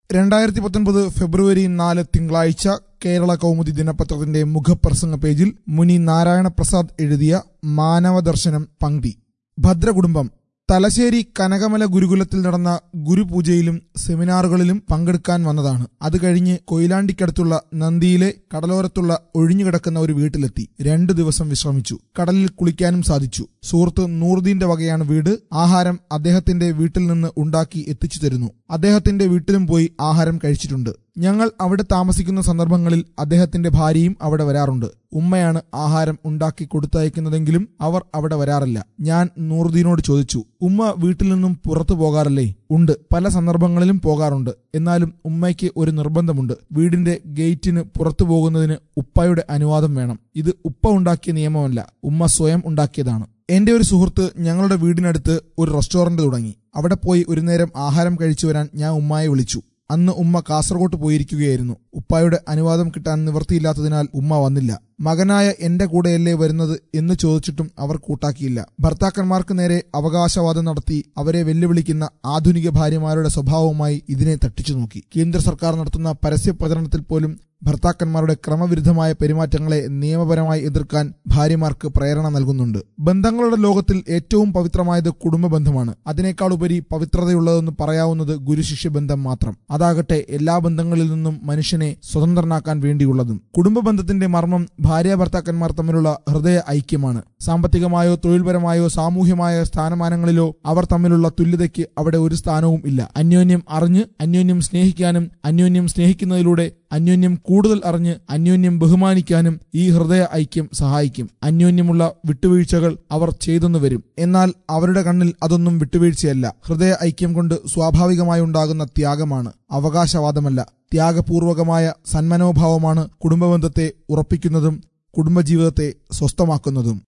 രണ്ടായിരത്തി പത്തൊൻപത് ഫെബ്രുവരി നാല് തിങ്കളാഴ്ച കേരള കൗമുദി ദിനപത്രത്തിന്റെ മുഖപ്രസംഗ പേജിൽ മുനി നാരായണ പ്രസാദ് എഴുതിയ മാനവദർശനം പങ്ക്തി ഭദ്രകുടുംബം തലശ്ശേരി കനകമല ഗുരുകുലത്തിൽ നടന്ന ഗുരുപൂജയിലും സെമിനാറുകളിലും പങ്കെടുക്കാൻ വന്നതാണ് അത് കഴിഞ്ഞ് കൊയിലാണ്ടിക്കടുത്തുള്ള നന്ദിയിലെ കടലോരത്തുള്ള ഒഴിഞ്ഞുകിടക്കുന്ന ഒരു വീട്ടിലെത്തി രണ്ടു ദിവസം വിശ്രമിച്ചു കടലിൽ കുളിക്കാനും സാധിച്ചു സുഹൃത്ത് നൂറുദ്ദീന്റെ വകയാണ് വീട് ആഹാരം അദ്ദേഹത്തിന്റെ വീട്ടിൽ നിന്ന് ഉണ്ടാക്കി എത്തിച്ചു തരുന്നു അദ്ദേഹത്തിന്റെ വീട്ടിലും പോയി ആഹാരം കഴിച്ചിട്ടുണ്ട് ഞങ്ങൾ അവിടെ താമസിക്കുന്ന സന്ദർഭങ്ങളിൽ അദ്ദേഹത്തിന്റെ ഭാര്യയും അവിടെ വരാറുണ്ട് ഉമ്മയാണ് ആഹാരം ഉണ്ടാക്കി കൊടുത്തയക്കുന്നതെങ്കിലും അവർ അവിടെ വരാറില്ല ഞാൻ നൂറുദ്ദീനോട് ചോദിച്ചു ഉമ്മ വീട്ടിൽ നിന്നും പുറത്തു പോകാറില്ലേ ഉണ്ട് പല സന്ദർഭങ്ങളിലും പോകാറുണ്ട് എന്നാലും ഉമ്മയ്ക്ക് ഒരു നിർബന്ധമുണ്ട് വീടിന്റെ ഗേറ്റിന് പുറത്തു പോകുന്നതിന് ഉപ്പയുടെ അനുവാദം വേണം ഇത് ഉപ്പ ഉണ്ടാക്കിയ നിയമമല്ല ഉമ്മ സ്വയം ഉണ്ടാക്കിയതാണ് എന്റെ ഒരു സുഹൃത്ത് ഞങ്ങളുടെ വീടിനടുത്ത് ഒരു റെസ്റ്റോറന്റ് തുടങ്ങി അവിടെ പോയി ഒരു നേരം ആഹാരം കഴിച്ചു വരാൻ ഞാൻ ഉമ്മായെ വിളിച്ചു അന്ന് ഉമ്മ കാസർഗോട്ട് പോയിരിക്കുകയായിരുന്നു ഉപ്പായുടെ അനുവാദം കിട്ടാൻ നിവൃത്തിയില്ലാത്തതിനാൽ ഉമ്മ വന്നില്ല മകനായ എന്റെ കൂടെയല്ലേ വരുന്നത് എന്ന് ചോദിച്ചിട്ടും അവർ കൂട്ടാക്കിയില്ല ഭർത്താക്കന്മാർക്ക് നേരെ അവകാശവാദം നടത്തി അവരെ വെല്ലുവിളിക്കുന്ന ആധുനിക ഭാര്യമാരുടെ സ്വഭാവവുമായി ഇതിനെ തട്ടിച്ചു നോക്കി കേന്ദ്ര സർക്കാർ നടത്തുന്ന പരസ്യ പ്രചരണത്തിൽ പോലും ഭർത്താക്കന്മാരുടെ ക്രമവിരുദ്ധമായ പെരുമാറ്റങ്ങളെ നിയമപരമായി എതിർക്കാൻ ഭാര്യമാർക്ക് പ്രേരണ നൽകുന്നുണ്ട് ബന്ധങ്ങളുടെ ലോകത്തിൽ ഏറ്റവും പവിത്രമായത് കുടുംബ ബന്ധമാണ് അതിനേക്കാൾ ഉപരി പവിത്രതയുള്ളതെന്ന് പറയാവുന്നത് ഗുരുശിഷ്യ ബന്ധം മാത്രം അതാകട്ടെ എല്ലാ ബന്ധങ്ങളിൽ നിന്നും മനുഷ്യനെ സ്വതന്ത്രനാക്കാൻ വേണ്ടിയുള്ളതും കുടുംബ ബന്ധത്തിന്റെ മർമ്മം ഭാര്യ ഭർത്താക്കന്മാർ തമ്മിലുള്ള ഹൃദയ ഐക്യമാണ് സാമ്പത്തികമായോ തൊഴിൽപരമായോ സാമൂഹ്യമായ സ്ഥാനമാനങ്ങളിലോ അവർ തമ്മിലുള്ള തുല്യതയ്ക്ക് അവിടെ ഒരു സ്ഥാനവും ഇല്ല അന്യോന്യം അറിഞ്ഞ് അന്യോന്യം സ്നേഹിക്കാനും അന്യോന്യം സ്നേഹിക്കുന്നതിലൂടെ അന്യോന്യം കൂടുതൽ അറിഞ്ഞ് അന്യോന്യം ബഹുമാനിക്കാനും ഈ ഹൃദയ ഐക്യം സഹായിക്കും അന്യോന്യമുള്ള വിട്ടുവീഴ്ചകൾ അവർ ചെയ്തെന്നു വരും എന്നാൽ അവരുടെ കണ്ണിൽ അതൊന്നും വിട്ടുവീഴ്ചയല്ല ഹൃദയ ഐക്യം കൊണ്ട് സ്വാഭാവികമായി ഉണ്ടാകുന്ന ത്യാഗമാണ് അവകാശവാദമല്ല ത്യാഗപൂർവകമായ സന്മനോഭാവമാണ് കുടുംബബന്ധത്തെ ഉറപ്പിക്കുന്നതും കുടുംബജീവിതത്തെ സ്വസ്ഥമാക്കുന്നതും